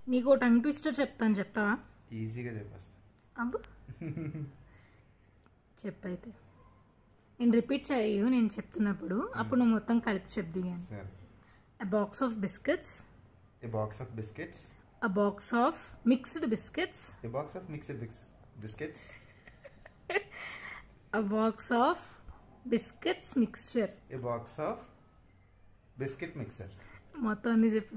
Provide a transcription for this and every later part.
నీకు tongue twister చెప్తాను చెప్తావా ఈజీగా చెప్పేస్తా అబ్బు చెప్పైతే నేను రిపీట్ చేయు నేను చెప్తున్నప్పుడు అప్పుడు నువ్వు మొత్తం కలిపి చెప్ది కానీ సరే a box of biscuits a box of biscuits a box of mixed biscuits a box of mixed biscuits a box of biscuits mixture a box of biscuit mixer మొత్తం అన్ని చెప్పు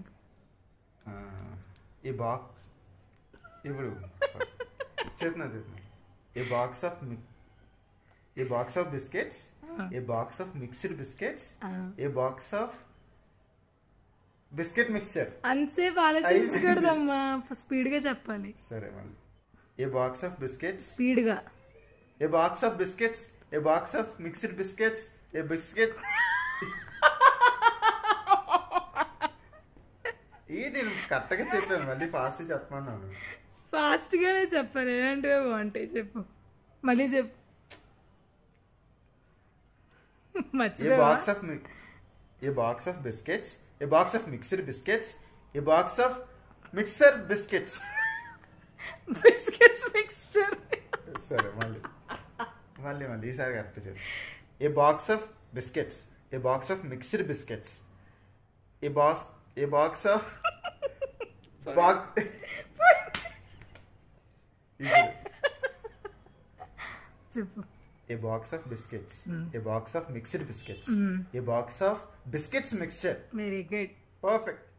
ఈ బాక్స్ ఇప్పుడు చేతున్నా చేతున్నా a box of a box of biscuits a box of mixed biscuits a box of biscuit mixture అంతసేపు ఆలోచించకూడదమ్మా స్పీడ్గా చెప్పాలి సరే మళ్ళీ ఏ బాక్స్ ఆఫ్ బిస్కెట్స్ స్పీడ్గా a box of biscuits a box of mixed biscuits a biscuit ఏ నేను కరెక్ట్గా చెప్పాను మళ్ళీ ఫాస్ట్ చెప్పమన్నాను ఫాస్ట్గానే చెప్పాలి ఎలాంటివే బాగుంటాయి చెప్పు మళ్ళీ చెప్పు ఏ మర్చిపోయావా box of a box of biscuits a box of mixed biscuits a box of mixer biscuits biscuits mixture సరే మళ్ళీ మళ్ళీ మళ్ళీ ఈసారి కరెక్ట్ చెప్పు a box of biscuits a box of mixed biscuits a box a box of box చెప్పు a box of biscuits a box of mixed biscuits a box of biscuits mixture very good perfect